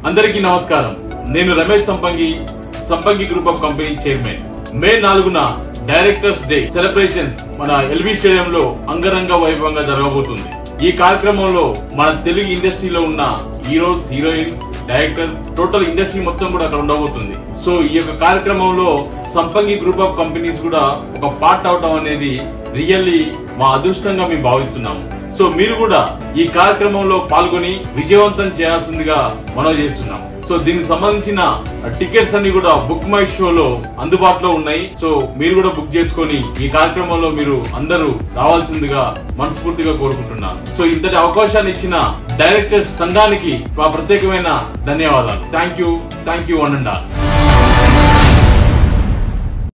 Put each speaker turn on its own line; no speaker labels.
అందరికీ నమస్కారం నేను Ramesh Sampangi Sampangi group of company chairman May నాలుగున డైరెక్టర్స్ డే సెలబ్రేషన్స్ మన ఎల్బీ స్టేడియం లో అంగరంగ వైభవంగా జరగబోతుంది ఈ కార్యక్రమంలో మన తెలుగు ఇండస్ట్రీలో ఉన్న heroes heroines directors total industry మొత్తం కూడా అక్కడ ఉండబోతుంది సో ఈ యొక్క కార్యక్రమంలో సంపంగి గ్రూప్ ఆఫ్ కంపెనీస్ కూడా ఒక పార్ట్ అవటం అనేది రియల్లీ మా అదృష్టంగా మేము భావిస్తున్నాము సో మీరు కూడా ఈ కార్యక్రమంలో పాల్గొని విజయవంతం చేయాల్సిందిగా మనవి చేస్తున్నాం సో దీనికి సంబంధించిన టికెట్స్ అన్ని కూడా బుక్ మై షోలో అందుబాటులో ఉన్నాయి సో మీరు కూడా బుక్ చేసుకొని ఈ కార్యక్రమంలో మీరు అందరూ రావాల్సిందిగా మనస్ఫూర్తిగా కోరుకుంటున్నాను సో ఇంతటి అవకాశాన్ని ఇచ్చిన డైరెక్టర్స్ సంఘానికి మా ప్రత్యేకమైన ధన్యవాదాలు thank you thank you one and all